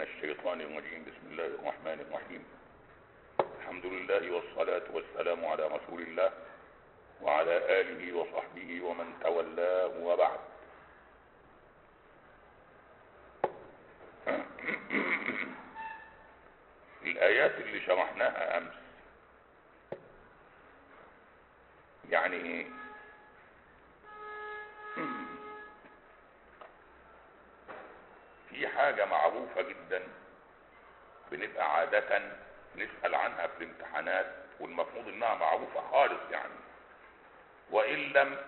الشيطان الرجيم بسم الله الرحمن الرحيم الحمد لله والصلاة والسلام على رسول الله وعلى آله وصحبه ومن تولاه وبعد الآيات اللي شرحناها أمس يعني في حاجة معروفة جدا بنبقى عادة نسأل عنها في الامتحانات والمفروض انها معروفة خالص يعني وان لم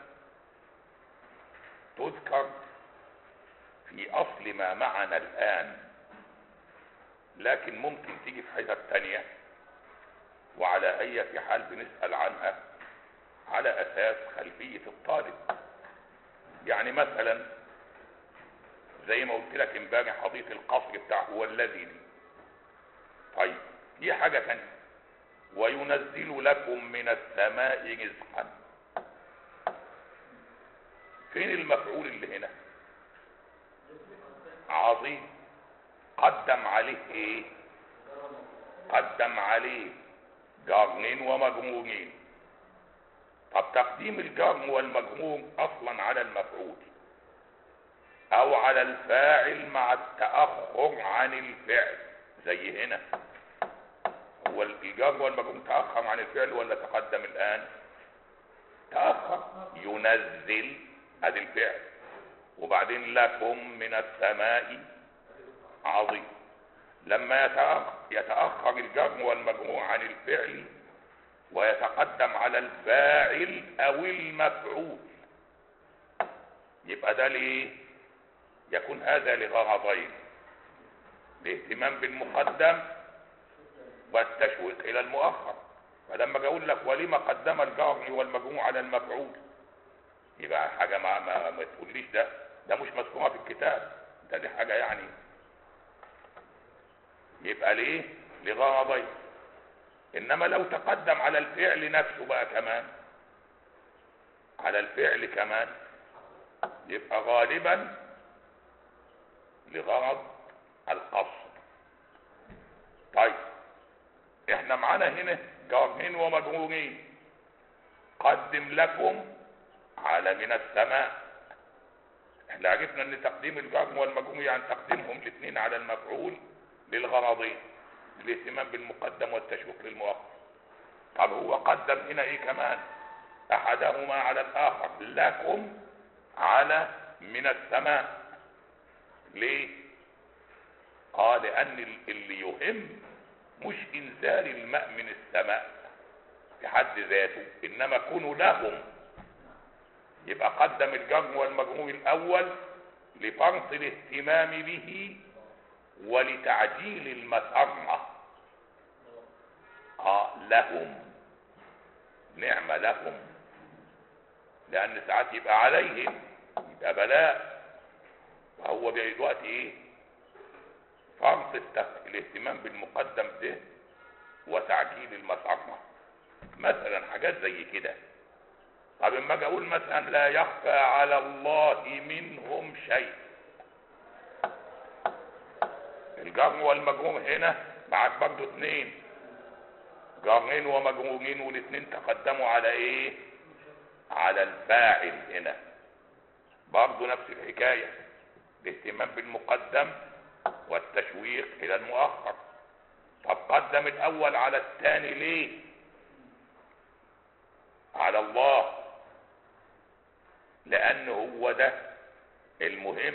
تذكر في اصل ما معنا الان لكن ممكن تيجي في حتت تانية وعلى اي حال بنسأل عنها على اساس خلفية الطالب يعني مثلا زي ما قلت لك امبارح حديث القصر بتاع هو الذي دي طيب دي حاجة تانية وينزل لكم من السماء رزقا فين المفعول اللي هنا عظيم قدم عليه ايه قدم عليه جارين ومجمورين طب تقديم الجار والمجمور اصلا على المفعول او على الفاعل مع التأخر عن الفعل زي هنا هو الجار والمجرور تأخر عن الفعل ولا تقدم الآن تأخر ينزل ادي الفعل وبعدين لكم من السماء عظيم لما يتأخر, يتأخر الجر والمجرور عن الفعل ويتقدم على الفاعل او المفعول يبقى ده ليه يكون هذا لغرضين الاهتمام بالمقدم والتشويق الى المؤخر فلما اقول لك ولما قدم الجار والمجموع على المفعول يبقى حاجه ما, ما, ما تقوليش ده ده مش مذكوره في الكتاب ده دي حاجه يعني يبقى ليه لغرضين انما لو تقدم على الفعل نفسه بقى كمان على الفعل كمان يبقى غالبا لغرض القصر طيب احنا معانا هنا جارين ومجرورين قدم لكم على من السماء احنا عرفنا ان تقديم الجار والمجرور يعني تقديمهم الاثنين على المفعول للغرضين الاهتمام بالمقدم والتشويق للمؤخر طب هو قدم هنا ايه كمان احدهما على الاخر لكم على من السماء ليه قال لان اللي يهم مش انزال الماء من السماء في حد ذاته انما كونوا لهم يبقى قدم الجر والمجرور الاول لفرط الاهتمام به ولتعجيل المسرة اه لهم نعمة لهم لان ساعات يبقى عليهم يبقى بلاء وهو دلوقتي ايه فرط الاهتمام بالمقدم ده وتعجيل المسرة مثلا حاجات زي كده طب اما اجي اقول مثلا لا يخفى على الله منهم شيء الجر والمجرور هنا معاك برضه اتنين جارين ومجرورين والاتنين تقدموا على ايه على الفاعل هنا برضه نفس الحكايه الاهتمام بالمقدم والتشويق الى المؤخر طب قدم الاول على الثاني ليه على الله لان هو ده المهم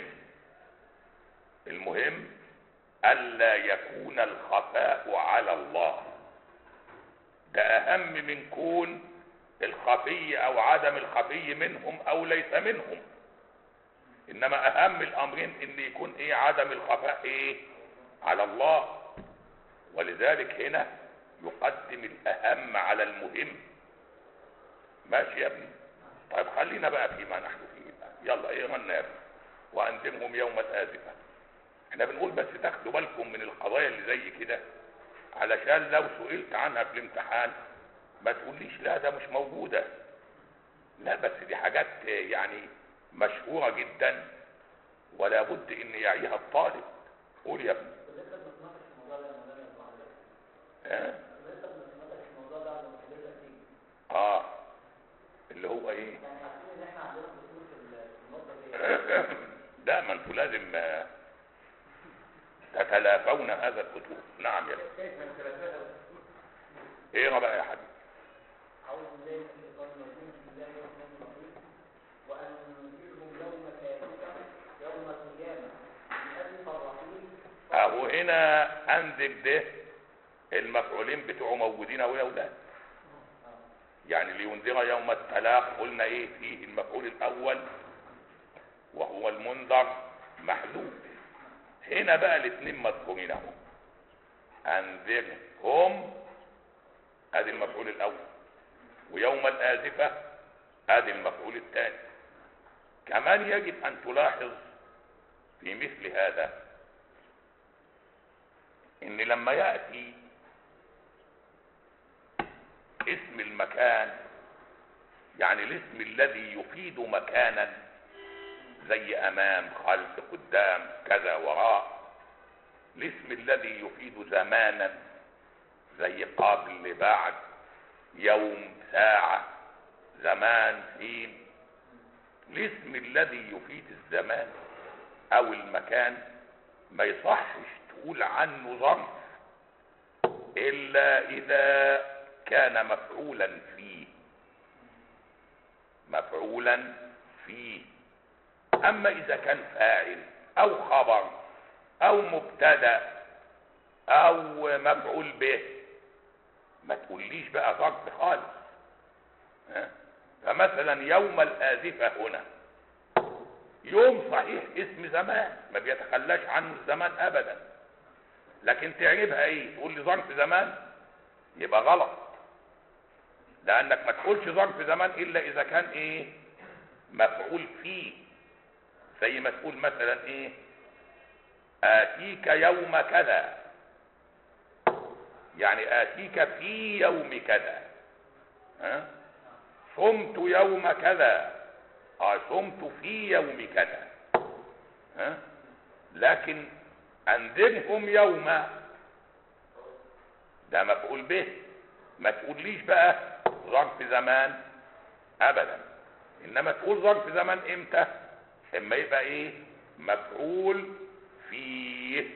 المهم الا يكون الخفاء على الله ده اهم من كون الخفي او عدم الخفي منهم او ليس منهم انما اهم الامرين ان يكون ايه عدم الخفاء ايه على الله ولذلك هنا يقدم الاهم على المهم ماشي يا ابني طيب خلينا بقى فيما نحن فيه بقى. يلا ايه غنى يا ابني وانذرهم يوم الازفه احنا بنقول بس تاخدوا بالكم من القضايا اللي زي كده علشان لو سئلت عنها في الامتحان ما تقوليش لا ده مش موجوده لا بس دي حاجات يعني مشهورة جدا ولا بد ان يعيها الطالب قول يا ابني آه. لسه بنتناقش في الموضوع ده على حضرتك فيه اه اللي هو ايه يعني عارفين ان احنا عندنا دخول في ال- في النقطه دي لا ما انتوا لازم آه، تتلافون هذا الفتور نعم يا كيف نتلافاها ايه بقى يا حبيبي أعوذ بالله من الشيطان الرجيم بسم الله الرحمن الرحيم وأنذرهم يوم كافرة يوم القيامة بألف الرحيم اهو هنا انذر ده المفعولين بتوعه موجودين اهو يا اولاد يعني لينذر يوم التلاق قلنا ايه فيه المفعول الاول وهو المنذر محذوف هنا بقى الاثنين مذكورين اهو انذرهم ادي المفعول الاول ويوم الازفه ادي المفعول الثاني كمان يجب ان تلاحظ في مثل هذا ان لما ياتي اسم المكان يعني الاسم الذي يفيد مكانا زي امام خلف قدام كذا وراء الاسم الذي يفيد زمانا زي قبل بعد يوم ساعة زمان حين الاسم الذي يفيد الزمان او المكان ما يصحش تقول عنه ظرف الا اذا كان مفعولا فيه مفعولا فيه اما اذا كان فاعل او خبر او مبتدا او مفعول به ما تقوليش بقى ظرف خالص ها؟ فمثلا يوم الآزفة هنا يوم صحيح اسم زمان ما بيتخلاش عنه الزمان ابدا لكن تعربها ايه تقول لي ظرف زمان يبقى غلط لانك ما تقولش ظرف زمان الا اذا كان ايه مفعول فيه زي ما تقول مثلا ايه اتيك يوم كذا يعني اتيك في يوم كذا ها صمت يوم كذا اه صمت في يوم كذا ها لكن انذرهم يوم ده مفعول به ما تقوليش بقى ظرف زمان ابدا انما تقول ظرف زمان امتى اما يبقى ايه مفعول فيه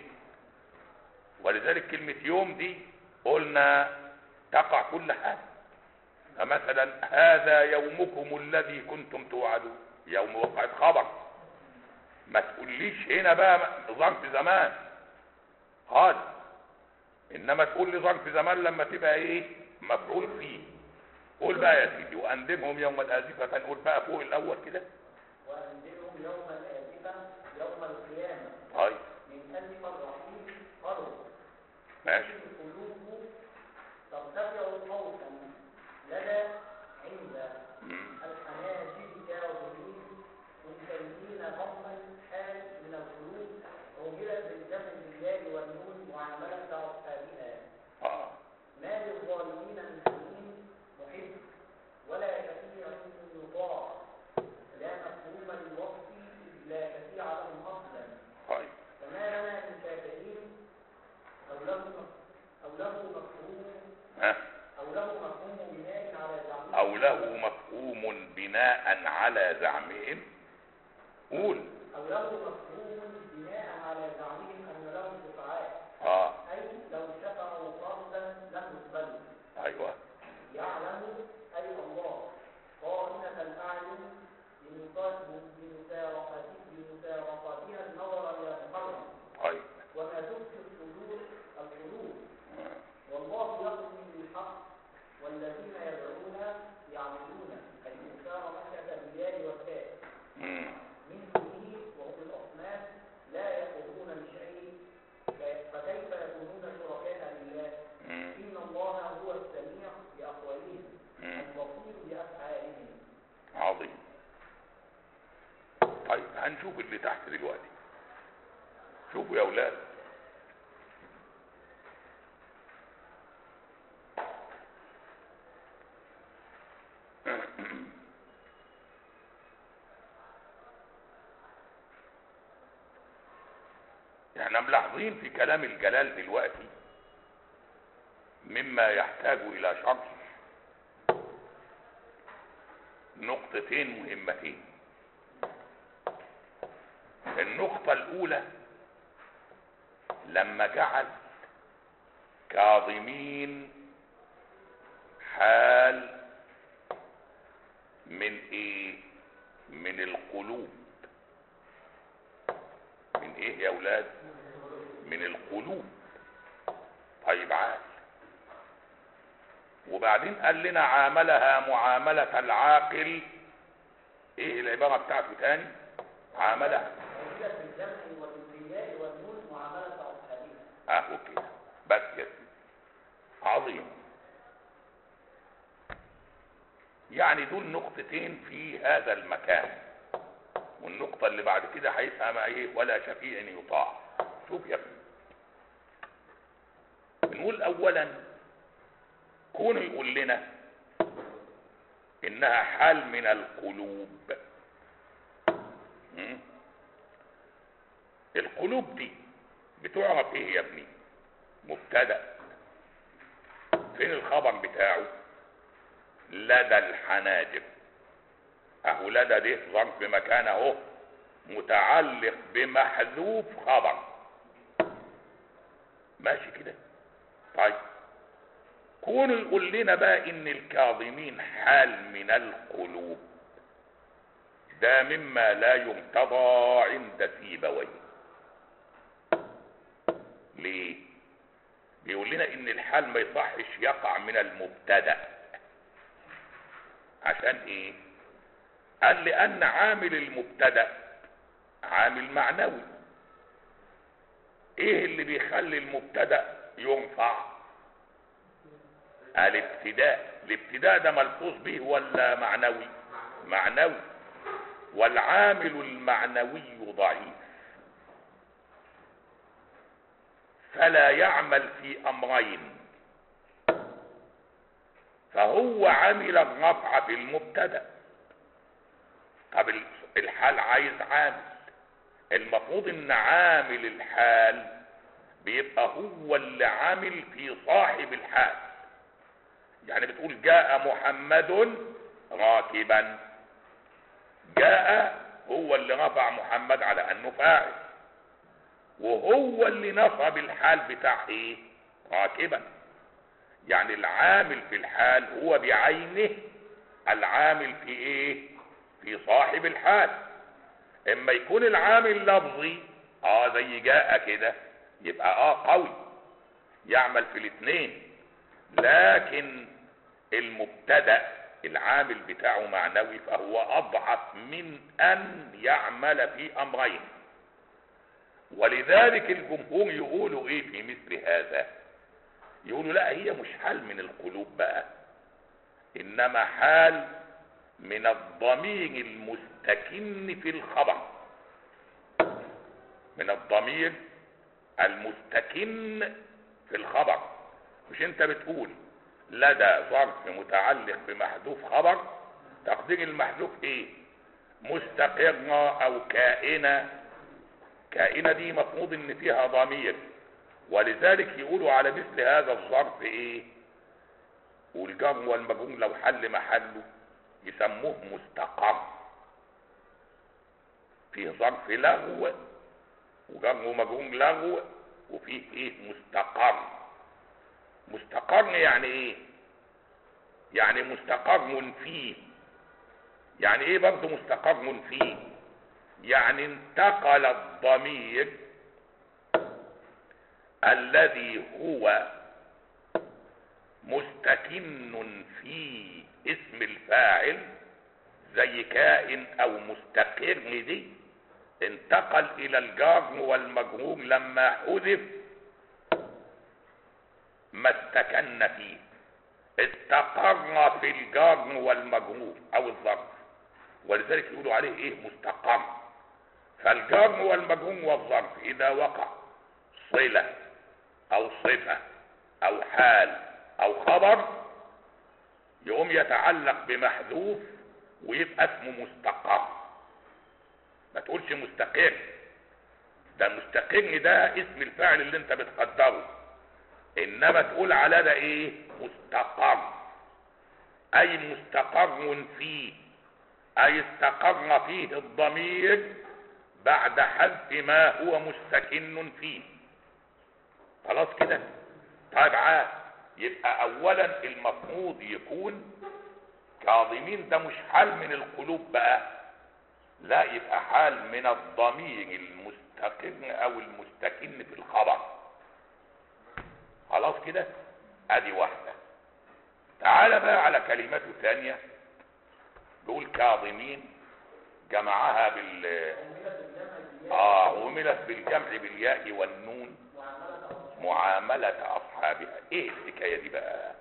ولذلك كلمة يوم دي قلنا تقع كل حاجة فمثلا هذا يومكم الذي كنتم توعدون يوم وقعت خبر ما تقوليش هنا بقى ظرف زمان خالص انما تقول لي ظرف زمان لما تبقى ايه مفعول فيه قول بقى يا سيدي وانذرهم يوم الازفه نقول بقى فوق الاول كده وأنذرهم يوم الآزفة يوم القيامة طيب من ألف الرحيم قالوا ماشي القلوب ترتفع صوتا لدى عند مم. الحناجر كاظمين منتهين غما حال من القلوب عملت بالجمع بالله والنون معاملة أصحابها اه ما للظالمين من حميم محب ولا شفيع يطاع لا مفهوم للوصف إذ لا شفيع لهم أصلا طيب فما لنا من شافعين أو له أو له مفهوم ها أو له مفهوم بناء على زعمهم او له مفهوم بناء على زعمهم قول أو له مفهوم بناء على زعمهم أن لهم شفعاء اه أي لو شفعوا فردا لم يقبلوا ايوه يعلم أي الله قائمة الأعين بمسارقته بمسارقتها النظر إلى محرم طيب وما تبكي الصدور القلوب آه. والله يقضي بالحق والذين يدعون يعملون أي مسار مكة الريال والكاف مم. من دونه وهم الأصنام لا يقومون بشيء فكيف يكونون شركاء لله مم. إن الله هو السميع بأقوالهم مم. البصير بأفعالهم عظيم طيب هنشوف اللي تحت دلوقتي شوفوا يا اولاد احنا ملاحظين في كلام الجلال دلوقتي مما يحتاج الى شرح نقطتين مهمتين النقطة الأولى لما جعل كاظمين حال من ايه من القلوب من ايه يا اولاد من القلوب طيب عال وبعدين قال لنا عاملها معاملة العاقل ايه العبارة بتاعته تاني عاملها وهي في الجمع والابتداء والنون معاملة أصحابها اهو كده بس يا سيدي عظيم يعني دول نقطتين في هذا المكان والنقطة اللي بعد كده هيفهم ايه ولا شفيع يطاع شوف يا ابني بنقول اولا كونه يقول لنا انها حال من القلوب م? القلوب دي بتعرف ايه يا ابني مبتدا فين الخبر بتاعه لدى الحناجر اهو لدى دي ظرف مكان اهو متعلق بمحذوف خبر ماشي كده طيب كونه يقول لنا بقى ان الكاظمين حال من القلوب ده مما لا يمتضى عند سيبويه ليه بيقول لنا ان الحال ما يصحش يقع من المبتدا عشان ايه قال لان عامل المبتدا عامل معنوي ايه اللي بيخلي المبتدا ينفع الابتداء الابتداء ده ملفوظ به ولا معنوي معنوي والعامل المعنوي ضعيف فلا يعمل في امرين فهو عمل الرفع في المبتدا طب الحال عايز عامل المفروض ان عامل الحال بيبقى هو اللي عامل في صاحب الحال يعني بتقول جاء محمد راكبا جاء هو اللي رفع محمد على انه فاعل وهو اللي نصب الحال بتاع ايه راكبا يعني العامل في الحال هو بعينه العامل في ايه في صاحب الحال اما يكون العامل لفظي اه زي جاء كده يبقى اه قوي يعمل في الاثنين لكن المبتدا العامل بتاعه معنوي فهو اضعف من ان يعمل في امرين ولذلك الجمهور يقولوا ايه في مثل هذا يقولوا لا هي مش حال من القلوب بقى انما حال من الضمير المستكن في الخبر من الضمير المستكن في الخبر مش انت بتقول لدى ظرف متعلق بمحذوف خبر تقدير المحذوف ايه مستقرة او كائنة كائنة دي مفروض ان فيها ضمير ولذلك يقولوا على مثل هذا الظرف ايه والجر والمجرور لو حل محله يسموه مستقر فيه ظرف لغو وجر ومجرور لغو وفيه ايه مستقر مستقر يعني ايه يعني مستقر فيه يعني ايه برضه مستقر فيه يعني انتقل الضمير الذي هو مستكن في اسم الفاعل زي كائن او مستقر دي انتقل الى الجار والمجرور لما حذف ما استكن فيه استقر في الجار والمجرور او الظرف ولذلك يقولوا عليه ايه مستقر فالجار والمجرور والظرف اذا وقع صله او صفه او حال او خبر يقوم يتعلق بمحذوف ويبقى اسمه مستقر ما تقولش مستقر ده مستقر ده اسم الفاعل اللي انت بتقدره انما تقول على ده ايه مستقر اي مستقر فيه اي استقر فيه الضمير بعد حذف ما هو مستكن فيه خلاص كده طيب عاد يبقى اولا المفروض يكون كاظمين ده مش حال من القلوب بقى لا يبقى حال من الضمير المستقر او المستكن في الخبر خلاص كده ادي واحدة تعال بقى على كلمته ثانية دول كاظمين جمعها بال اه عملت بالجمع بالياء والنون معاملة اصحابها ايه الحكاية دي بقى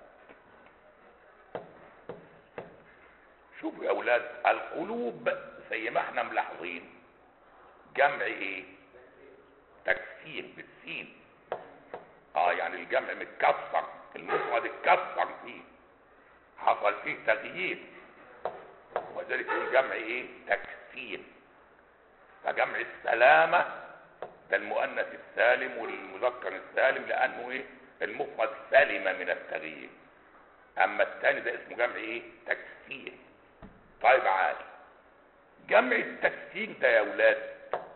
شوفوا يا اولاد القلوب زي ما احنا ملاحظين جمع ايه تكسير بالسين اه يعني الجمع متكسر المفرد اتكسر فيه حصل فيه تغيير وذلك يقول جمع ايه تكسير فجمع السلامة ده المؤنث السالم والمذكر السالم لانه ايه المفرد سلم من التغيير اما الثاني ده اسمه جمع ايه تكسير طيب عادي جمع التكسير ده يا اولاد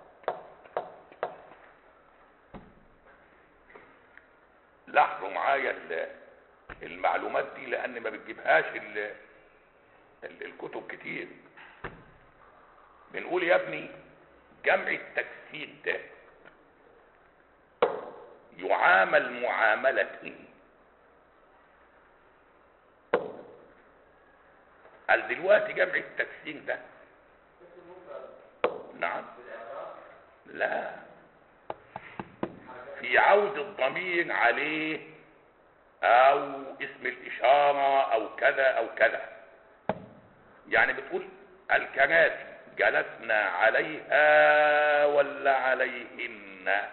لاحظوا معايا ال- المعلومات دي لان ما بتجيبهاش ال- ال- الكتب كتير بنقول يا ابني جمع التكسير ده يعامل معاملة ايه قال دلوقتي جمع التكسير ده نعم لا في عود الضمير عليه او اسم الاشارة او كذا او كذا يعني بتقول الكراسي جلسنا عليها ولا عليهن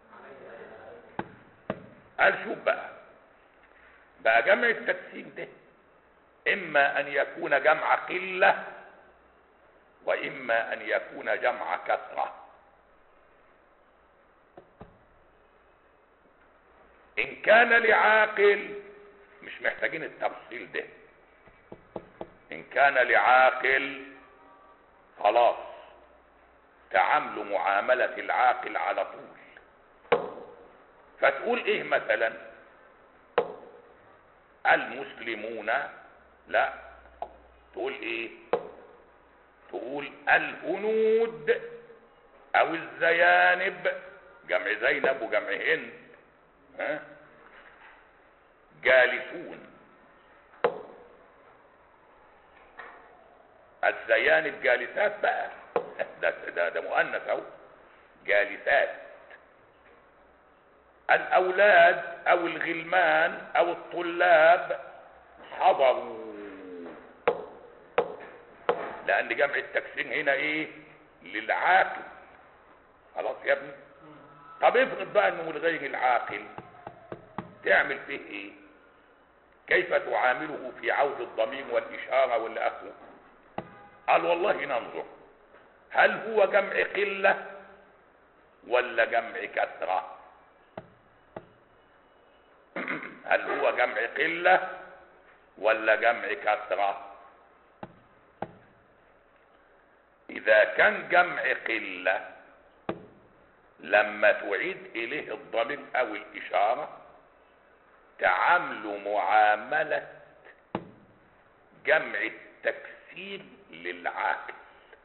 قال شوف بقى بقى جمع التكسير ده اما ان يكون جمع قلة واما ان يكون جمع كثرة ان كان لعاقل مش محتاجين التفصيل ده ان كان لعاقل خلاص تعاملوا معاملة العاقل على طول فتقول ايه مثلا المسلمون لا تقول ايه تقول الهنود او الزيانب جمع زينب وجمع هند ها جالسون الزيانب جالسات بقى ده ده ده مؤنث اهو جالسات الاولاد او الغلمان او الطلاب حضروا لان جمع التكسير هنا ايه للعاقل خلاص يا ابني طب افرض بقى انه لغير العاقل تعمل فيه ايه كيف تعامله في عود الضمير والاشاره والى اخره قال والله ننظر هل هو جمع قله ولا جمع كثره هل هو جمع قله ولا جمع كثره اذا كان جمع قله لما تعيد اليه الضمير او الاشاره تعامل معامله جمع التكسير للعاقل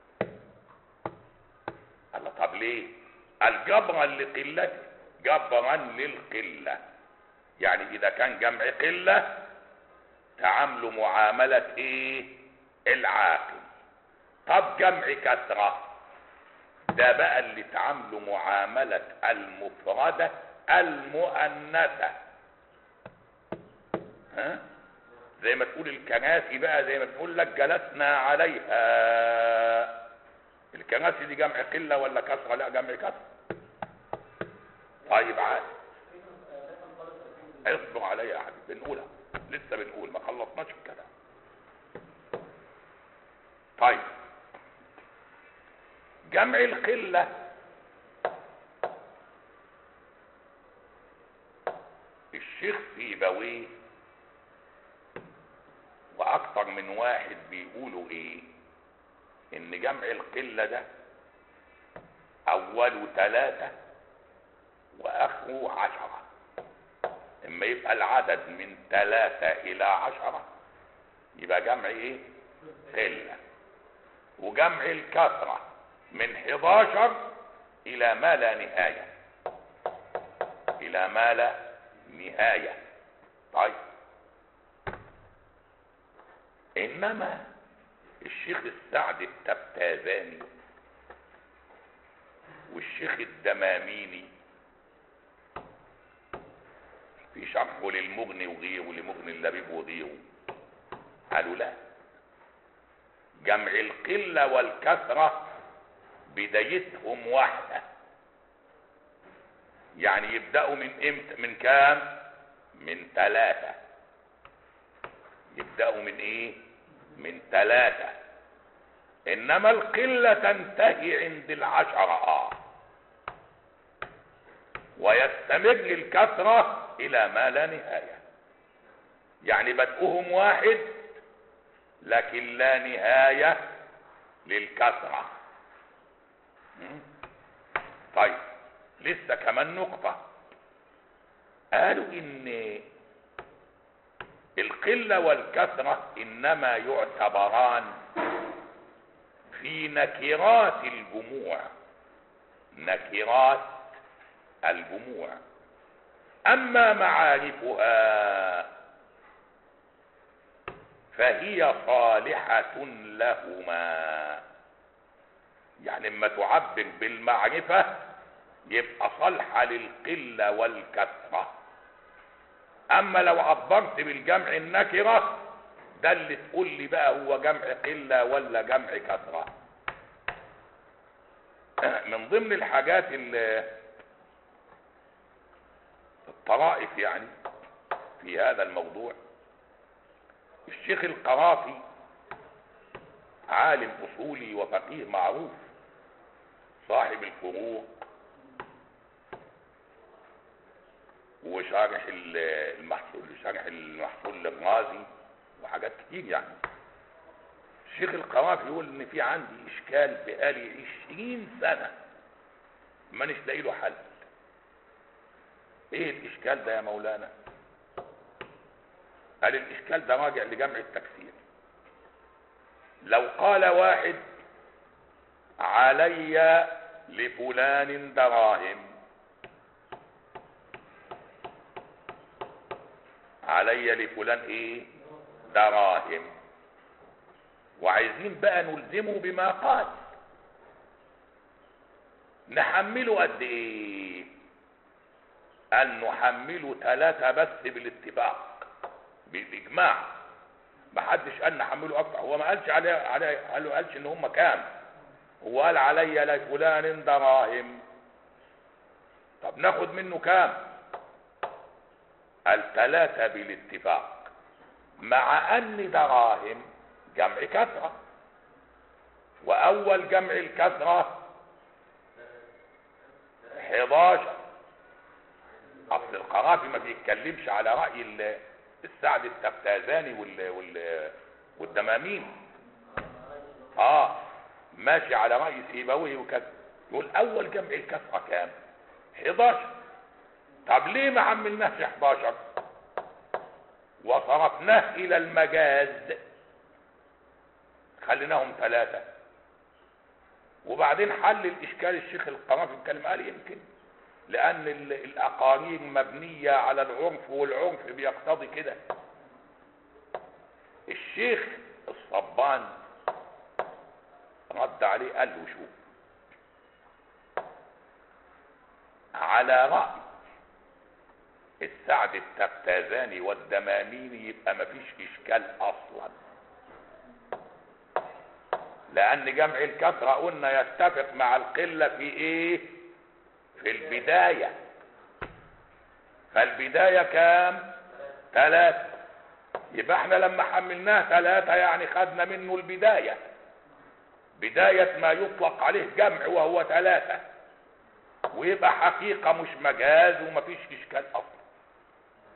الله طب ليه الجبرا لقلته جبرا للقله يعني اذا كان جمع قله تعامل معامله ايه العاقل طب جمع كثره ده بقى اللي تعاملوا معاملة المفردة المؤنثة ها زي ما تقول الكناسي بقى زي ما تقول لك جلسنا عليها الكناسي دي جمع قلة ولا كسرة لا جمع كسرة طيب عادي اصبر عليا يا حبيبي بنقولها لسه بنقول ما خلصناش الكلام طيب جمع القلة الشيخ سيبويه واكتر من واحد بيقولوا ايه ان جمع القلة ده اوله ثلاثة واخره عشرة اما يبقى العدد من ثلاثة الى عشرة يبقى جمع ايه قلة وجمع الكثرة من 11 الى ما لا نهاية الى ما لا نهاية طيب انما الشيخ السعد التبتازاني والشيخ الدماميني في شرحه للمغني وغيره لمغني اللبيب وغيره قالوا لا جمع القلة والكثرة بدايتهم واحدة يعني يبدأوا من امتى من كام من ثلاثة يبدأوا من ايه من ثلاثة انما القلة تنتهي عند العشرة اه ويستمر الكثرة الى ما لا نهاية يعني بدءهم واحد لكن لا نهاية للكثرة م? طيب لسه كمان نقطة قالوا ان القلة والكثرة انما يعتبران في نكرات الجموع نكرات الجموع اما معارفها فهي صالحة لهما يعني اما تعبر بالمعرفة يبقى صالحة للقلة والكثرة اما لو عبرت بالجمع النكرة ده اللي تقول لي بقى هو جمع قلة ولا جمع كثرة من ضمن الحاجات اللي الطرائف يعني في هذا الموضوع الشيخ القرافي عالم اصولي وفقيه معروف صاحب الفروق وشارح المحصول شارح المحصول الرازي وحاجات كتير يعني الشيخ القرافي يقول ان في عندي اشكال بقالي عشرين سنة مانيش لاقي له حل ايه الاشكال ده يا مولانا قال الاشكال ده راجع لجمع التكسير لو قال واحد علي لفلان دراهم علي لفلان ايه دراهم وعايزين بقى نلزمه بما قال نحمله قد ايه ان نحمله ثلاثة بس بالاتفاق بالاجماع محدش قال نحمله اكتر هو ما قالش عليه عليه قال قالش ان هم كام هو قال علي لفلان دراهم طب ناخد منه كام قال ثلاثة بالاتفاق مع ان دراهم جمع كثرة واول جمع الكثرة 11 اصل القرافي ما بيتكلمش على رأي السعد التفتازاني وال وال والدمامين اه ماشي على رأي سيبويه وكذا يقول اول جمع الكثرة كام 11 طب ليه ما عملناش 11 وصرفناه الى المجاز خليناهم ثلاثة وبعدين حل الاشكال الشيخ القرافي بيتكلم قال يمكن لان الاقارير مبنية على العرف والعرف بيقتضي كده الشيخ الصبان رد عليه قال له شوف على رأي السعد التفتازاني والدماميني يبقى مفيش اشكال اصلا لان جمع الكثرة قلنا يتفق مع القلة في ايه في البداية فالبداية كام ثلاثة يبقى احنا لما حملناه ثلاثة يعني خدنا منه البداية بداية ما يطلق عليه جمع وهو ثلاثة ويبقى حقيقة مش مجاز ومفيش اشكال اصلا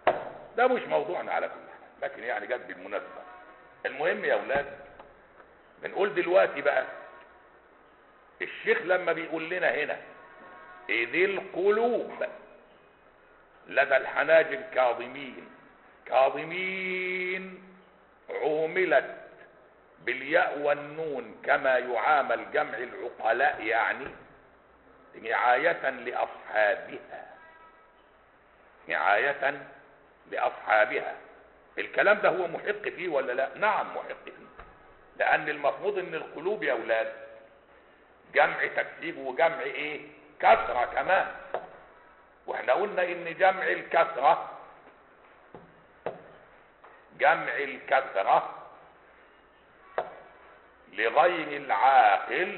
ده مش موضوعنا على كل حال لكن يعني جت بالمناسبة المهم يا اولاد بنقول دلوقتي بقى الشيخ لما بيقول لنا هنا اذ القلوب لدى الحناجر كاظمين كاظمين عوملت بالياء والنون كما يعامل جمع العقلاء يعني رعاية لأصحابها رعاية لأصحابها الكلام ده هو محق فيه ولا لا نعم محق فيه لأن المفروض ان القلوب يا أولاد جمع تكسيب وجمع ايه كسرة كمان واحنا قلنا ان جمع الكسرة جمع الكسرة لغير العاقل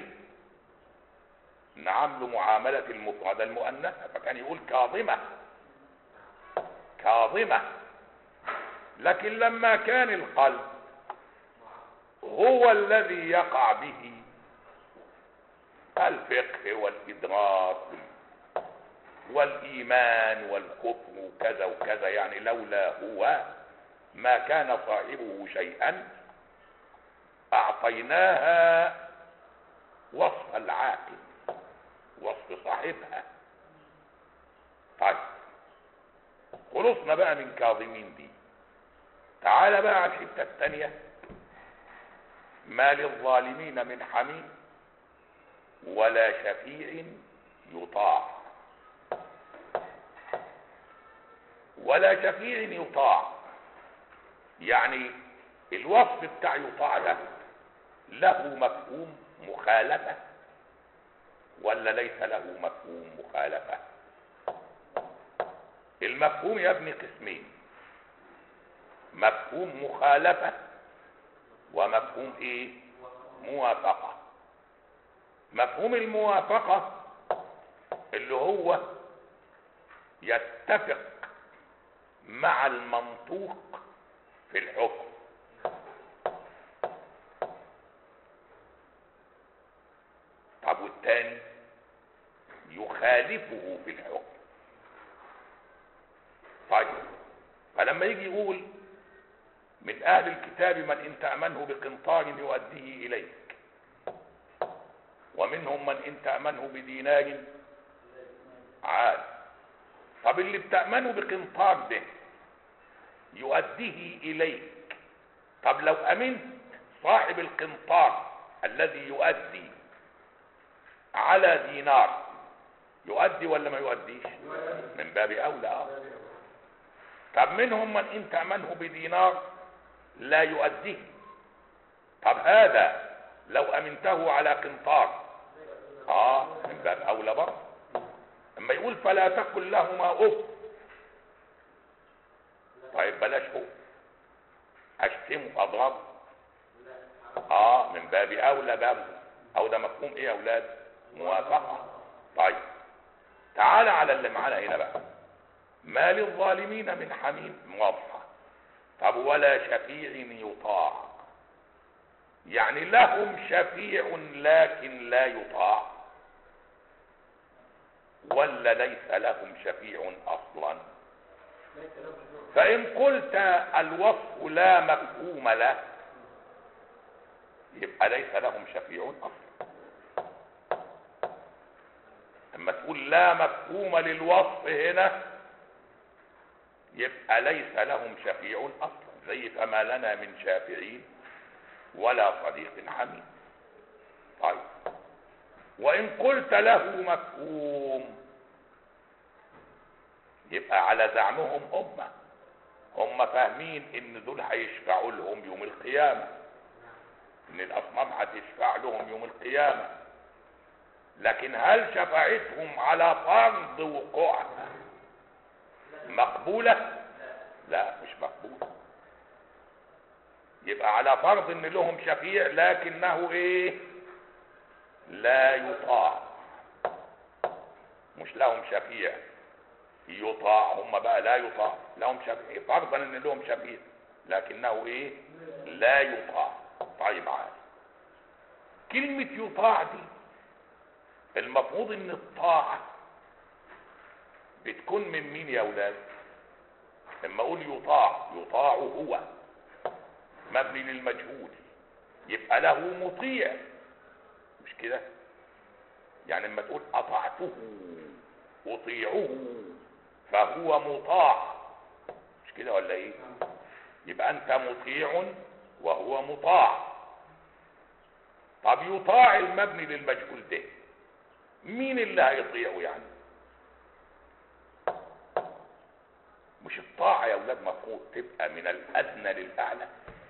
نعمل معاملة المفردة المؤنثة فكان يقول كاظمة كاظمة لكن لما كان القلب هو الذي يقع به الفقه والإدراك والإيمان والكفر وكذا وكذا يعني لولا هو ما كان صاحبه شيئا أعطيناها وصف العاقل وصف صاحبها طيب خلصنا بقى من كاظمين دي تعال بقى على الحته الثانيه ما للظالمين من حميم ولا شفيع يطاع ولا شفيع يطاع يعني الوصف بتاع يطاع ده له مفهوم مخالفه ولا ليس له مفهوم مخالفه المفهوم يا ابني قسمين مفهوم مخالفه ومفهوم ايه موافقه مفهوم الموافقه اللي هو يتفق مع المنطوق في الحكم طب والتاني يخالفه في الحكم طيب فلما يجي يقول من اهل الكتاب من ان تامنه بقنطار يؤديه اليك ومنهم من ان تامنه بدينار عاد طب اللي بتامنه بقنطار ده يؤديه اليك طب لو امنت صاحب القنطار الذي يؤدي على دينار يؤدي ولا ما يؤديش من باب اولى اه طب منهم من ان تامنه بدينار لا يؤديه طب هذا لو امنته على قنطار اه من باب اولى برضه اما يقول فلا تقل لهما اف طيب بلاش هو اشتمه اضرب اه من باب اولى باب او ده مفهوم ايه يا اولاد موافقه طيب تعال على اللي معانا هنا بقى ما للظالمين من حميم موافقه طب ولا شفيع يطاع يعني لهم شفيع لكن لا يطاع ولا ليس لهم شفيع اصلا فان قلت الوصف لا مفهوم له يبقى ليس لهم شفيع اصلا لما تقول لا مفهوم للوصف هنا يبقى ليس لهم شفيع اصلا زي فما لنا من شافعين ولا صديق حميد طيب وان قلت له مفهوم يبقى على زعمهم هم هم فاهمين ان دول هيشفعوا لهم يوم القيامه ان الاصنام هتشفع لهم يوم القيامه لكن هل شفاعتهم على فرض وقوعها مقبوله لا مش مقبوله يبقى على فرض ان لهم شفيع لكنه ايه لا يطاع مش لهم شفيع يطاع هم بقى لا يطاع لهم شفيع فرضا ان لهم شفيع لكنه ايه لا يطاع طيب عادي كلمة يطاع دي المفروض ان الطاعة بتكون من مين يا اولاد لما اقول يطاع يطاع هو مبني للمجهول يبقى له مطيع مش كده يعني لما تقول اطعته اطيعه فهو مطاع مش كده ولا ايه يبقى انت مطيع وهو مطاع طب يطاع المبني للمجهول ده مين اللي هيطيعه يعني مش الطاعة يا ولاد مفروض تبقى من الأدنى للأعلى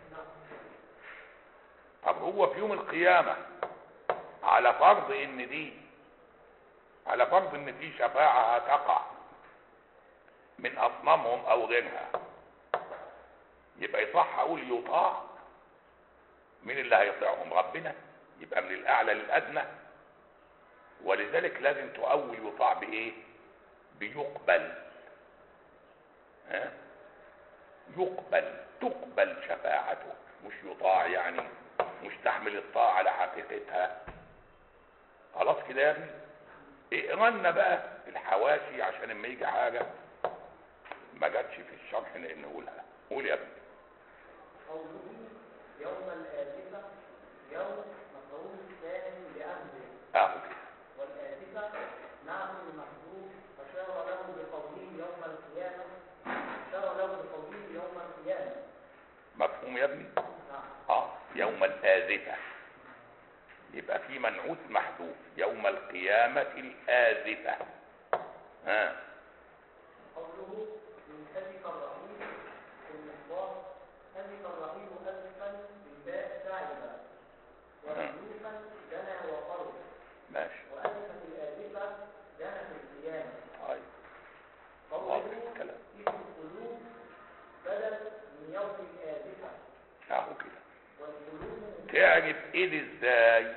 طب هو في يوم القيامة على فرض ان دي على فرض ان في شفاعة هتقع من اصنامهم او غيرها يبقى يصح اقول يطاع مين اللي هيطيعهم ربنا يبقى من الاعلى للادنى ولذلك لازم تؤول يطاع بايه بيقبل ها يقبل تقبل شفاعته مش يطاع يعني مش تحمل الطاعة على حقيقتها خلاص كده يا ابني اقرا لنا بقى الحواشي عشان لما يجي حاجة ما جاتش في الشرح ن- نقولها قول يا ابني قوله يوم الآسفة يوم مفعول ثاني لأمره اهو كده والآسفة نعم المحذوف أشار له بقوله يوم القيامة أشار له بقوله يوم القيامة مفهوم يا ابني نعم اه يوم الآزفة يبقى في منعوت محذوف يوم القيامة الآزفة ها قوله من أزف الرحيم في المحضار أزف الرحيم أزفا بالباء تعبا ومحذوفا دنا وقرب ماشي وأزفت الآزفة دنا في القيامة هاي واضح قوله الكلام اسم القلوب بدل من يوم الآزفة اهو كده والقلوب تعرف ايه ازاي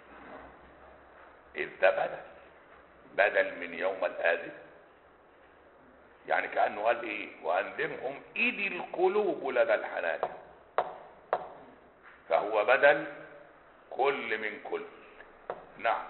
اذ ده بدل بدل من يوم الآزفة يعني كأنه قال ايه وأنذرهم إذ القلوب لدى الحناجر فهو بدل كل من كل نعم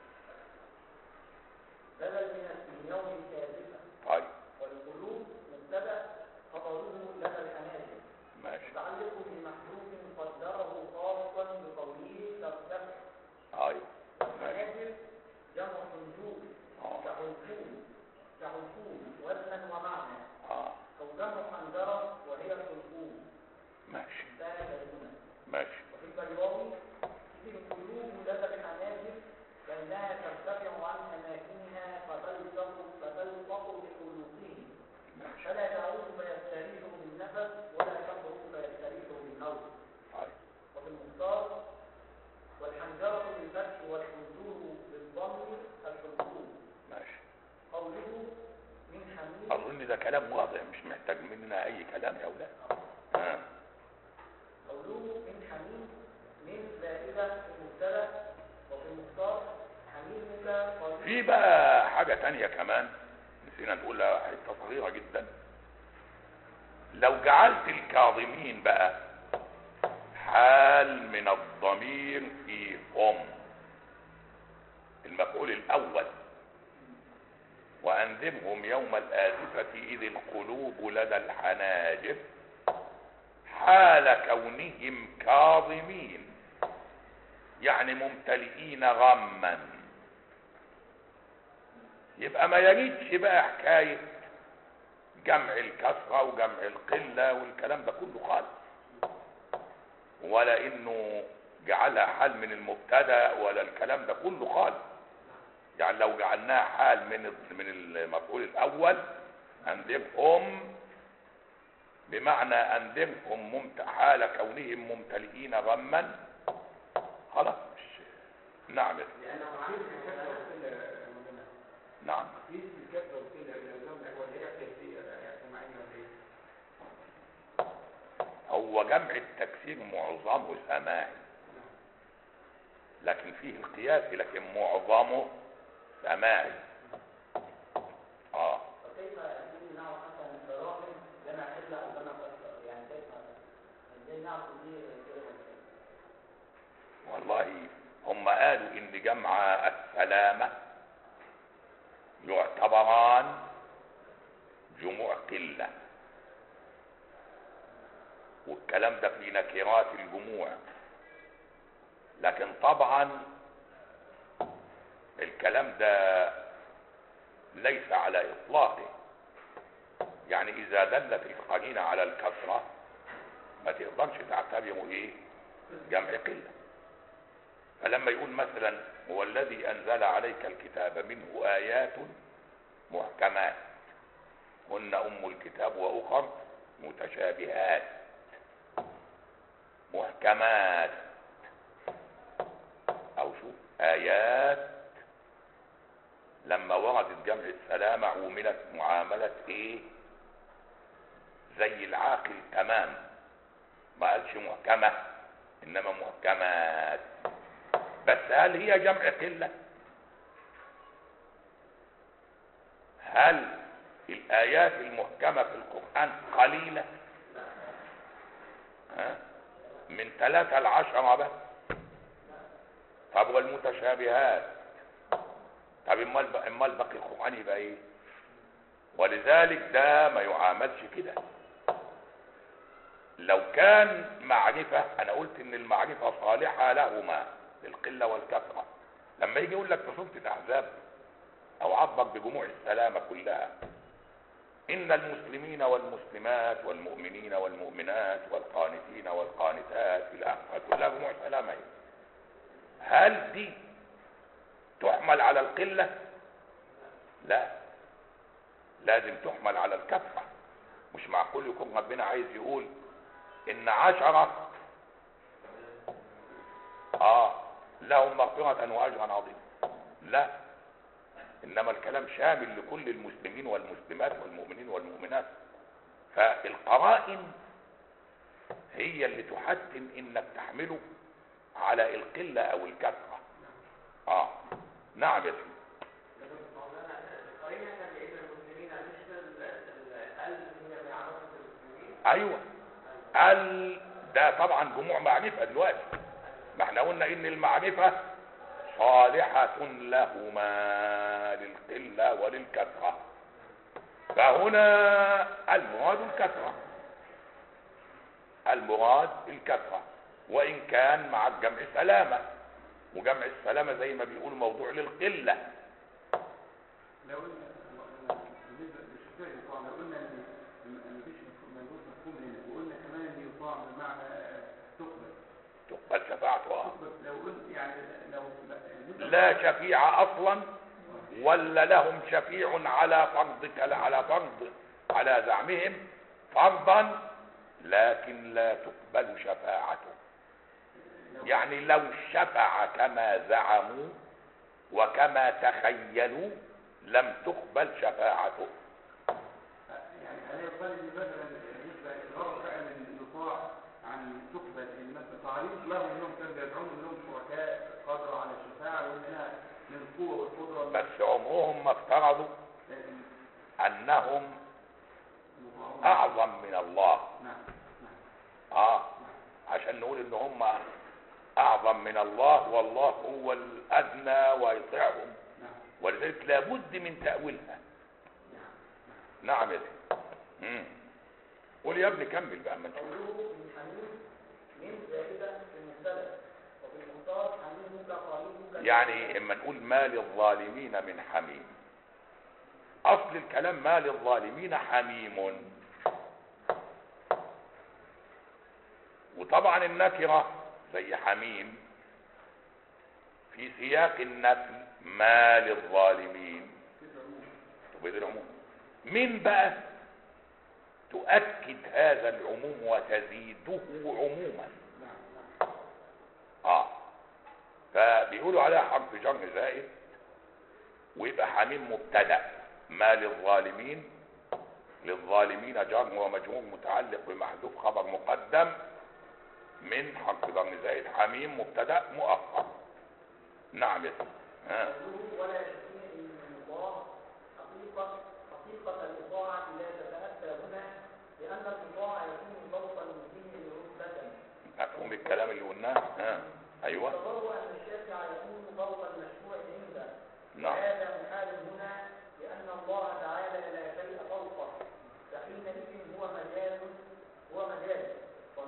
بدل من من يوم الآزفة طيب والقلوب مبتدأ خبره لدى الحناجر ماشي متعلق بمحذوف قدره خاصا بقوله ترتفع ايوه ماشي الحناجر جمع حنجور اه كحلقوم كحلقوم وزنا ومعنى اه أو جمع حنجرة وهي الحلقوم ماشي انتهى كلمة ماشي وفي البيضاوي إذ القلوب لدى الحناجر فإنها ترتفع عن أماكنها فتلصق فتلصق بقلوبهم ماشي فلا تعود فيستريح بالنفس ولا تخرج فيستريح بالنوم طيب وفي المختار والحنجرة بالفتح والحنجور بالضم الحنجور ماشي قوله من حميد اظن ده كلام واضح مش محتاج مننا اي كلام يا اولاد ها قوله من حميد من زائدة المبتدأ وفي المختار حميمك قليل في بقى حاجة تانية كمان نسينا نقولها حتة صغيرة جدا لو جعلت الكاظمين بقى حال من الضمير في هم المفعول الأول وأنذرهم يوم الآزفة إذ القلوب لدى الحناجر حال كونهم كاظمين يعني ممتلئين غما يبقى ما يجدش بقى حكاية جمع الكثرة وجمع القلة والكلام ده كله خالص ولا انه جعلها حال من المبتدا ولا الكلام ده كله خالص يعني لو جعلناها حال من من المفعول الاول انذرهم بمعنى انذرهم ممت... حال كونهم ممتلئين غما خلاص مش نعم يا سيدي. لأنه عايز الكسرة وكده مدنة نعم في الكسرة وكده الجمع ولا هي كيفية اجتماعية ولا ايه؟ هو جمع التكسير معظمه سماعي لكن فيه القياس لكن معظمه سماعي اه فكيف يكون نوع مثلا الدراهم جمع إلا أو جمع كسر يعني كيف ازاي نعرف دي كده والله هم قالوا ان جمع السلامة يعتبران جموع قلة والكلام ده في نكرات الجموع لكن طبعا الكلام ده ليس على اطلاقه يعني اذا دلت القرينه على الكثره ما تقدرش تعتبره ايه جمع قله فلما يقول مثلا هو الذي انزل عليك الكتاب منه ايات محكمات هن ام الكتاب واخر متشابهات محكمات او شو ايات لما وردت جمع السلامة عوملت معاملة ايه زي العاقل تمام ما قالش محكمة انما محكمات بس هل هي جمع قلة هل الايات المحكمة في القرآن قليلة ها؟ من ثلاثة لعشرة بس طب والمتشابهات طب امال امال باقي القران يبقى ايه ولذلك ده ما يعاملش كده لو كان معرفة انا قلت ان المعرفة صالحة لهما للقلة والكثرة لما يجي يقول لك في سورة الاحزاب او عبر بجموع السلامة كلها ان المسلمين والمسلمات والمؤمنين والمؤمنات والقانتين والقانتات الى اخره كلها جموع سلامة هي. هل دي تحمل على القلة لا لازم تحمل على الكثرة مش معقول يكون ربنا عايز يقول ان عشرة اه لهم مغفرة واجرا عظيما لا انما الكلام شامل لكل المسلمين والمسلمات والمؤمنين والمؤمنات فالقرائن هي اللي تحتم انك تحمله على القلة او الكثرة اه نعم يا سيدي مولانا القرينة كان لإن المسلمين مش ال هي بعناصر المسلمين ايوه ال ده طبعا جموع معرفة دلوقتي ما احنا قلنا ان المعرفة صالحة لهما للقلة وللكثرة فهنا المراد الكثرة المراد الكثرة وان كان مع الجمع سلامة وجمع السلامة زي ما بيقول موضوع للقلة لو قلنا بالنسبه للشفاء يطاع لو قلنا ان ان مفيش موجود مفهوم هنا وقلنا كمان ان يطاع بمعنى تقبل تقبل شفاعته آه. تقبل لو قلت يعني لو لا شفيع اصلا ولا لهم شفيع على فرض على فرض على زعمهم فرضا لكن لا تقبل شفاعته يعني لو شفع كما زعموا وكما تخيلوا لم تقبل شفاعته يعني هل يقال ان مثلا بالنسبه للغرض فعلا ان يطاع عن تقبل ان مثلا تعريض لهم انهم كانوا بيدعون انهم شركاء قادره على الشفاعه وانها من القوه والقدره بس عمرهم ما افترضوا انهم المطاعون. اعظم من الله نعم نعم اه عشان نقول ان هم اعظم من الله والله هو الادنى ويطيعهم نعم ولذلك لابد من تاويلها نعم يا سيدي مم. قول يا ابني كمل بقى ما نشوف قوله من حميم من زائدة في المبتدا وفي المختار حميمك قريبك يعني اما نقول ما للظالمين من حميم اصل الكلام ما للظالمين حميم وطبعا النكره زي حميم في سياق النفي ما للظالمين تبيد العموم من بقى تؤكد هذا العموم وتزيده عموما اه فبيقولوا عليها حرف جر زائد ويبقى حميم مبتدا ما للظالمين للظالمين جر ومجرور متعلق بمحذوف خبر مقدم من حرف جر زائد حميم مبتدا مؤخر نعم يا سيدي ها قوله ولا يشفي من المطاع حقيقة حقيقة المطاعة لا تتأتى هنا لأن المطاع يكون فوق المسلم رتبة مفهوم الكلام اللي قلناه ها ايوه تصور أن الشافع يكون فوق المشروع عنده نعم هذا محال هنا لأن الله تعالى لا شيء فوقه فحينئذ هو مجاز هو مجاز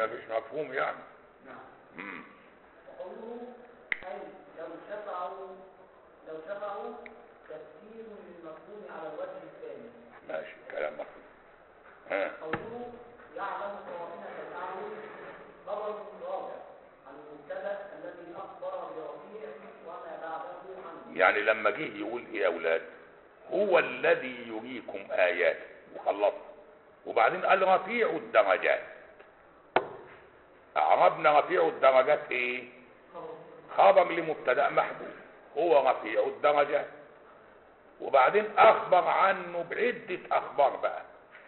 ما فيش مفهوم يعني نعم مم. وقوله أي لو شفعوا لو شفعوا تفسير للمفهوم على الوجه الثاني ماشي كلام مفهوم ها قوله يعلم قوانين الأعين خبر رابع عن المبتدا الذي أخبر برفيعه وما بعده عنه يعني لما جه يقول ايه يا اولاد هو الذي يريكم اياته وخلص وبعدين قال رفيع الدرجات اعربنا رفيع الدرجات ايه خبر لمبتدا محذوف هو رفيع الدرجات وبعدين اخبر عنه بعده اخبار بقى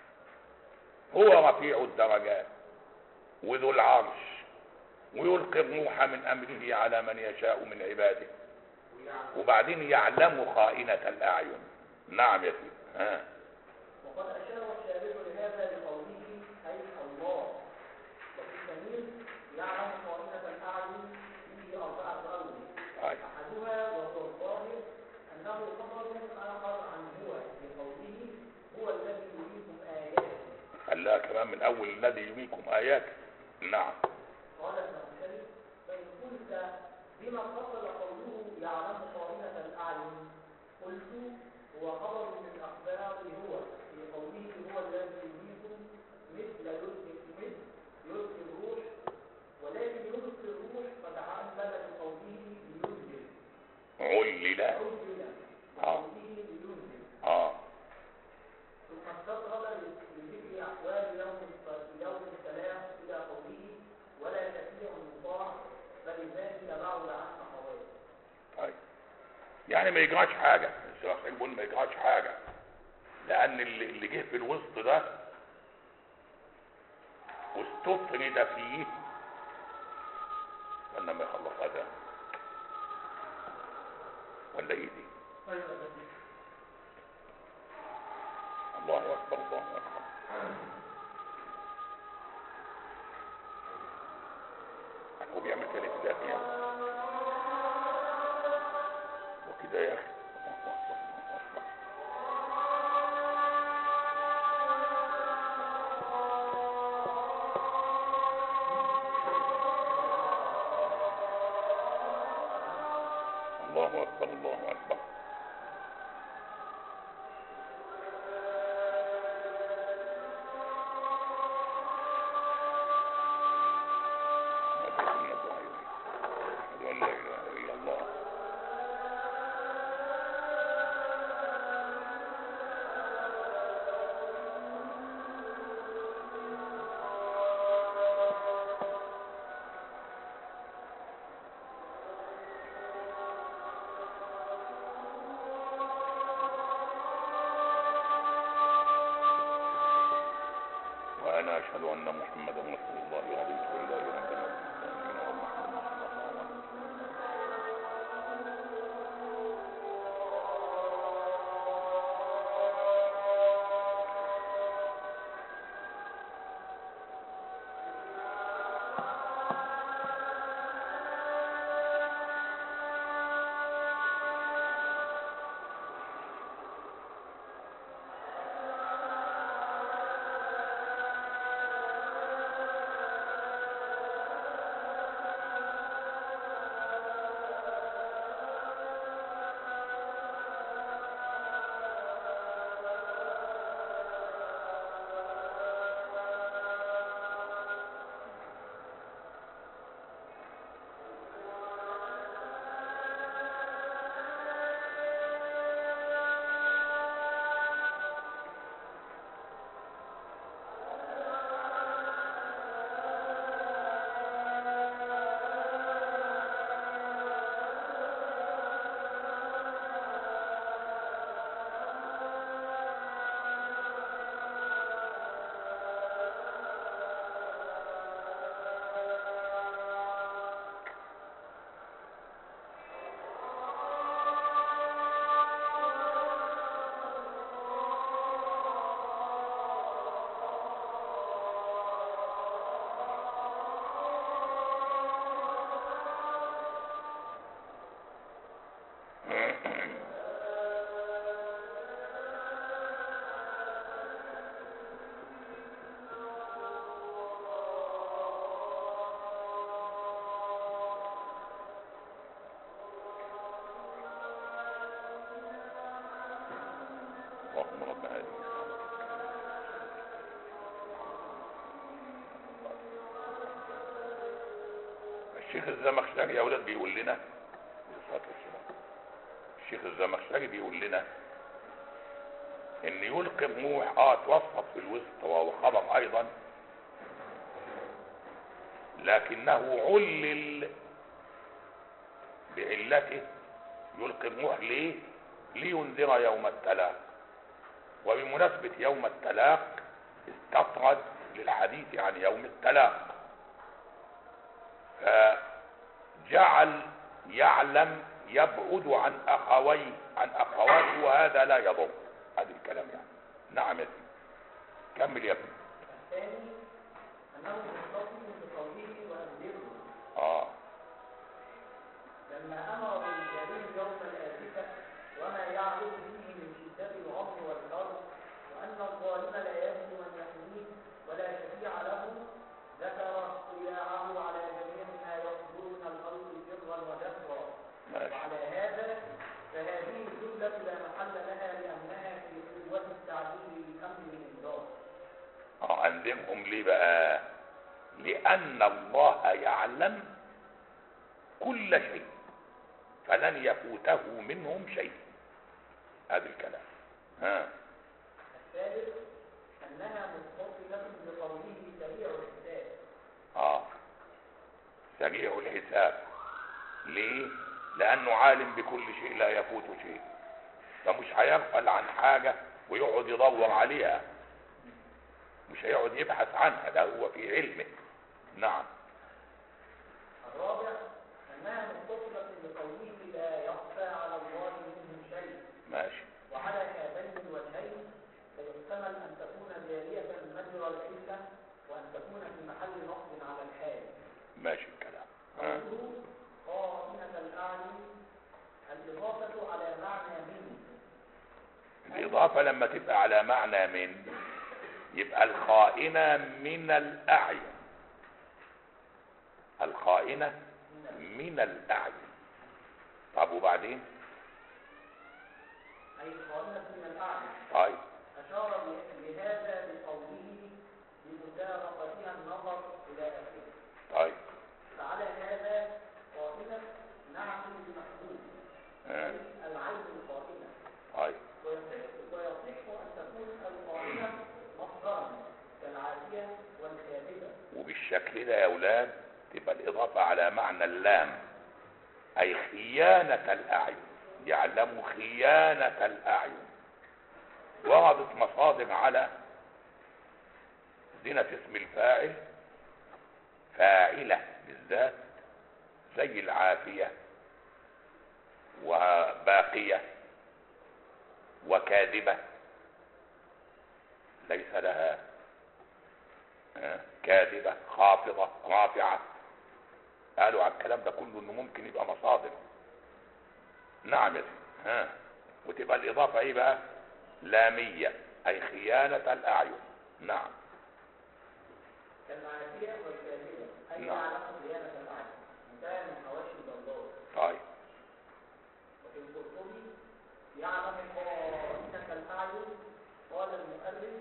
هو رفيع الدرجات وذو العرش ويلقي الروح من امره على من يشاء من عباده وبعدين يعلم خائنة الأعين نعم يا سيدي ها وقد أشار الشارع لهذا بقوله أي الله وفي الدليل يعلم قائمة الأعين فيه أربعة أوجه طيب. أحدها وهو الظاهر أنه خبر آخر عن هو بقوله هو الذي يريكم آياته خلاها كمان من أول الذي يريكم آيات نعم قال ابن الشريف فإن قلت بما اتصل قوله يعلم قائمة الأعين قلت هو خبر من أخبار هو في قوله هو الذي يريكم مثل يلقي مثل يلقي الروح ولكن يلقي الروح فتعمد بقوله لينزل علل عزل آه. بقوله لينزل اه ثم استطرد لذكر احوال يوم الص- يوم السلام الى قوله ولا تسيع المطاع فلذلك بعد عن اخوات طيب يعني ما يجراش حاجة الشيخ بيقول ما يجراش حاجة لأن اللي اللي جه في الوسط ده واستطرد فيه استنى ما يخلص هذا ولا ايه دي الله اكبر الله اكبر هو بيعمل كده كده يعني وكده يا اخي الله اكبر الله اكبر الله اكبر الله اكبر أشهد أن لا إله إلا الله وأنا أشهد أن محمدا رسول الله وهديت إلى رب المسلمين ومحمد صلى الله عليه وسلم الشيخ الزمخشري يا ولاد بيقول لنا عليه الصلاة والسلام. الشيخ الزمخشري بيقول لنا ان يلقي الروح اه توصف في الوسط وهو خبر ايضا لكنه علل بعلته يلقي الروح ليه لينذر يوم التلاق وبمناسبة يوم التلاق استطرد للحديث عن يوم التلاق فجعل يعلم يبعد عن اخويه عن اخواته وهذا لا يضر هذا الكلام يعني نعم يا سيدي كمل يا ابني الثاني أنه متصل بقوله وأنذره اه لما أمر بالجليل يوم الآسفة وما يعرض فيه من شدة الغم والكرب وأن الظالم لا يجد من يحميه ولا شفيع له ذكر اطلاعه على جميع ما يصدر من الخلق سرا وجهرا ماشي وعلى هذا فهذه الجملة لا محل لها لأنها في قوة التعليل للأمر الإنذار اه انذرهم ليه بقى لان الله يعلم كل شيء فلن يفوته منهم شيء هذا الكلام ها الثالث أنها متصلة بقوله سريع الحساب اه سريع الحساب ليه لانه عالم بكل شيء لا يفوت شيء فمش هيغفل عن حاجة ويقعد يدور عليها مش هيقعد يبحث عنها ده هو في علمه نعم الرابع أنها متصلة بقوله لا يخفى على الله منه شيء ماشي وعلى هذين الوجهين فيحتمل أن تكون جارية مجرى العلة وأن تكون في محل نصب على الحال ماشي الكلام ها قوله قائمة الأعين الإضافة على معنى من الإضافة لما تبقى على معنى من يبقى الخائنة من الأعين الخائنة من الأعين طب وبعدين أي قائمة من الأعين طيب أشار ل- لهذا بقوله بمسابقتها النظر إلى آخره طيب فعلى هذا قائمة نعم بمحبوب ها العين القائمة طيب ويصح ويصح أن تكون القائمة مصدرا كالعافية والكاذبة وبالشكل ده يا أولاد تبقى الإضافة على معنى اللام أي خيانة الأعين يعلم خيانة الأعين وردت مصادر على زينة اسم الفاعل فاعلة بالذات زي العافية وباقية وكاذبة ليس لها آه، كاذبة خافضة رافعة قالوا على الكلام ده كله انه ممكن يبقى مصادر نعم يا سيدي. ها وتبقى الاضافة ايه بقى لامية اي خيانة الاعين نعم كالعافية والكاذبة أي نعم. يعلم خيانة الأعين انتهى من حواشي البلدار طيب وفي القرطبي يعلم خائنة الأعين قال المؤلف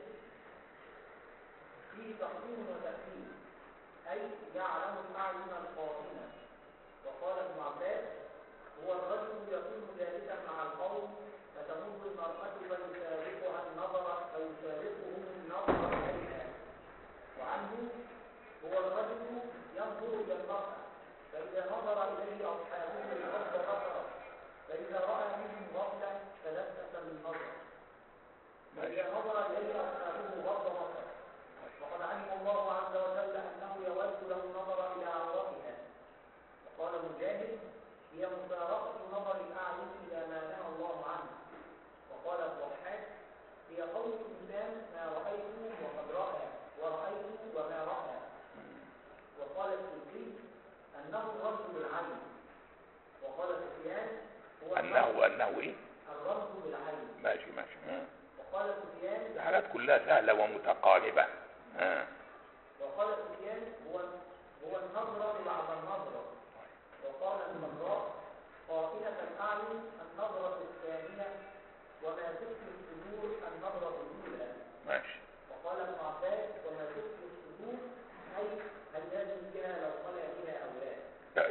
فيه تقديم وتأخير أي يعلم الأعين الخائنة وقال ابن عباس هو الرجل يكون جالسا مع القوم فتمر المرأة فيسابقها النظر فيسابقهم النظر إليها وعنه هو الرجل ينظر إلى المرأة فإذا نظر إليه أصحابه غض بصره فإذا رأى منهم غفلة تلفت بالنظر فإذا نظر إليه أصحابه غض بصره وقد علم الله عز وجل أنه يود لو نظر إلى عورتها وقال مجاهد هي مفارقة نظر الأعين إلى ما نهى الله عنه وقال الضحاك هي قول الإنسان ما رأيت وقد رأى ورأيت وما رأى وقال السدي أنه الرمز بالعين وقال سفيان هو انه انه ايه الرمز بالعين ماشي ماشي ها. وقال سفيان الحاجات كلها سهلة ومتقاربة ها وقال سفيان هو هو النظرة بعد النظرة وقال الفراء قائلة الأعين النظرة الثانية وما تكفي الصدور النظرة الأولى ماشي وقال ابن عباس وما تكفي الصدور أي هل لازم بها لو خلى بها أو لا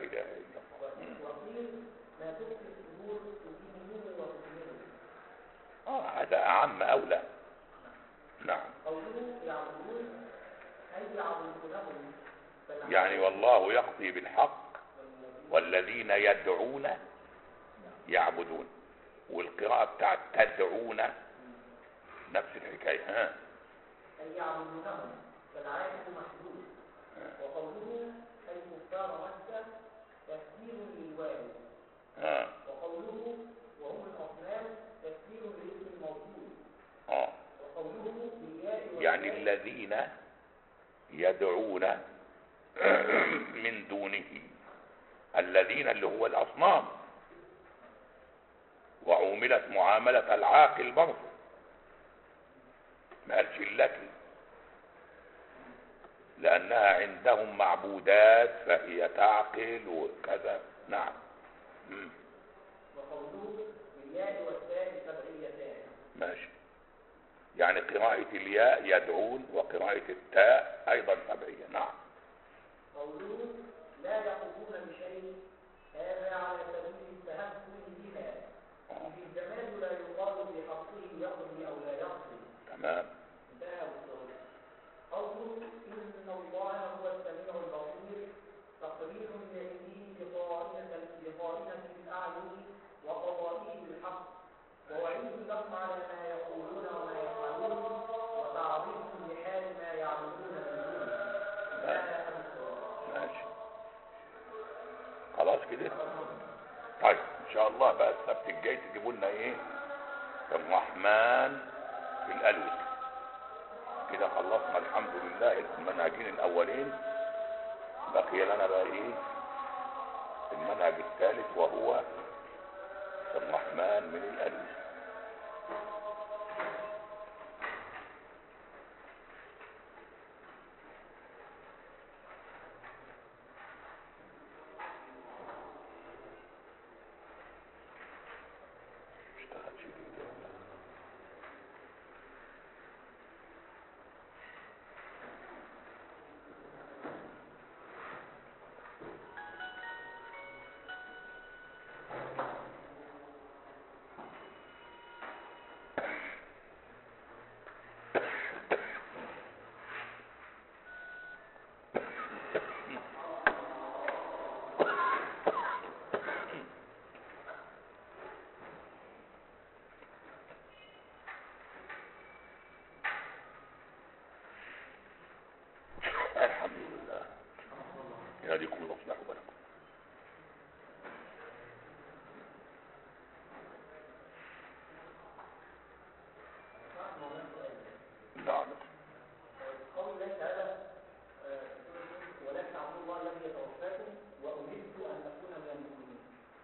هل يعبدونهم كالعبد يعني والله يقضي بالحق والذين يدعون يعبدون والقراءة بتاعت تدعون نفس الحكاية ها أي يعبدونهم كالعارف محدود وقوله أي كفار مكة تفسير للواو ها وقوله وهم الأصنام تفسير لاسم الموجود اه وقوله بالياء يعني والياء الذين يدعون من دونه الذين اللي هو الأصنام وعوملت معاملة العاقل برضه ما قالش التي لأنها عندهم معبودات فهي تعقل وكذا نعم مم. وقوله بالياء والتاء سبعيتان ماشي يعني قراءة الياء يدعون وقراءة التاء أيضا سبعية نعم قوله لا يقومون بشيء هذا على سبيل التهكم بها إذ الجمال لا يقال بحقه يقضي أو لا يقضي تمام انتهى بالصوت قوله إن الله هو السميع البصير تقرير لعلمه بقائمة بقائمة الأعين وقضائه بالحق ووعيد لهم على ما يقولون وما يفعلون وتعظيم لحال ما يعبدون من دونه انتهى بالصوت ماشي خلاص كده طيب ان شاء الله بقى السبت الجاي تجيبوا لنا ايه الرحمن في الالوس كده خلصنا الحمد لله المنهجين الاولين بقي لنا بقى ايه المنهج الثالث وهو الرحمن من الالوس اشتغلش بإيدي ولا الحمد لله يهديكم الله ويصلح بالكم نعم قول الله تعالى آه، ولكن عبد الله الذي يتوفاكم وأمرت أن أكون من المؤمنين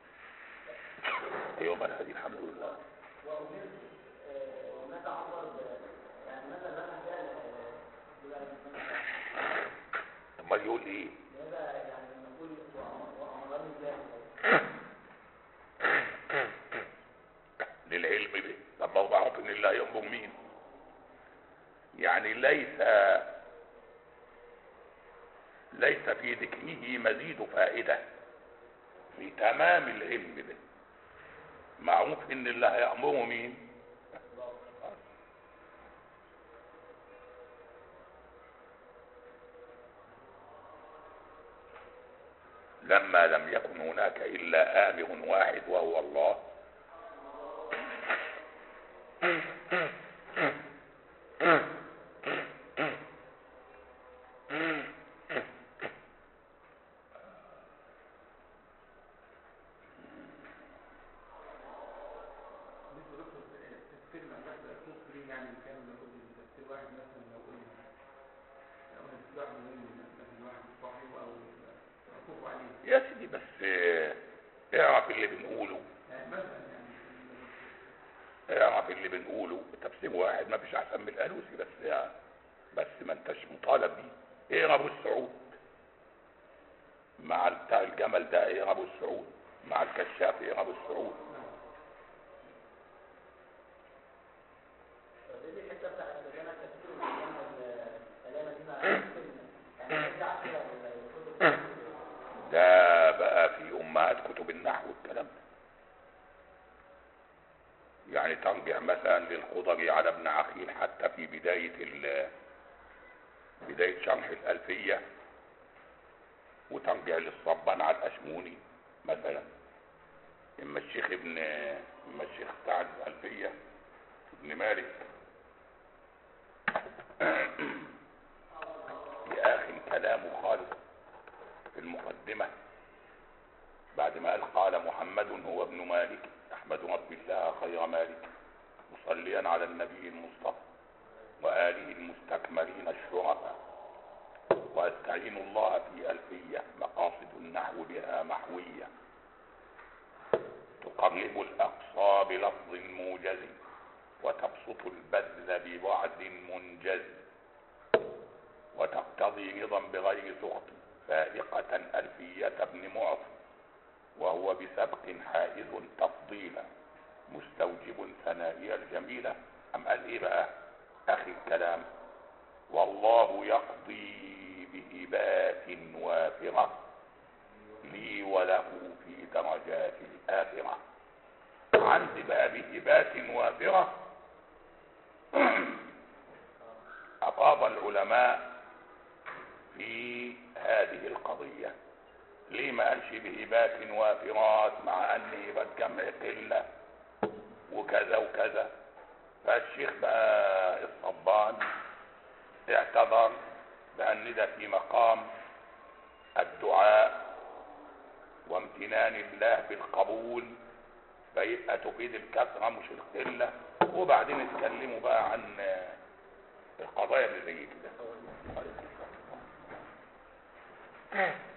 يوم هذه الحمد لله وأمرت آه، متى عبر ب- يعني متى لنا جاء امال يقول ايه لماذا يعني نقول وأمر- وأمرني ذلك للعلم به طب ما هو معروف ان الله يأمر مين يعني ليس ليس في ذكره مزيد فائدة في تمام العلم به معروف ان الله يأمر مين لما لم يكن هناك الا امر واحد وهو الله بالنسبه لدكتور تفسير ما بحث المسلمين يعني كان بيقول تفسير واحد مثلا لو قلنا لو قلنا تفسير واحد من مثلا واحد صاحب او موقوف عليه يا سيدي بس آه، اعرف اللي بنقوله يعني مثلا يعني اعرف اللي بنقوله تفسير واحد ما فيش احسن من الالوسي بس يعني بس ما انتش مطالب بيه ايه ابو السعود مع بتاع الجمل ده ايه ابو السعود مع الكشاف ايه ابو السعود فدي الحته بتاعت اللي انا تفسير الكلام دي مع يعني نرجع كده للكتب ده بقى في امهات كتب النحو والكلام ده يعني ترجع مثلا للخضري على ابن عقيل حتى في بداية ال- بداية شرح الألفية وترجع للصبان على الأشموني مثلا إما الشيخ ابن إما الشيخ بتاع الألفية ابن مالك يا أخي كلامه خالص في المقدمة بعد ما قال قال محمد هو ابن مالك أحمد رب الله خير مالك مصليا على النبي المصطفى وآله المستكملين الشرفاء وأستعين الله في ألفية مقاصد النحو بها محوية تقرب الأقصى بلفظ موجز وتبسط البذل بوعد منجز وتقتضي رضا بغير سخط فائقة ألفية ابن معطي وهو بسبق حائز تفضيلا مستوجب ثنائي الجميلة أم قال إيه بقى أخي الكلام والله يقضي بهبات وافرة لي وله في درجات الآخرة عندي بقى بهبات وافرة أفاض العلماء في هذه القضية ليه ما قالش بهبات وافرات مع ان هبات جمع قله وكذا وكذا فالشيخ بقى الصبان اعتذر بان ده في مقام الدعاء وامتنان الله بالقبول فيبقى تفيد الكثره مش القله وبعدين اتكلموا بقى عن القضايا اللي زي كده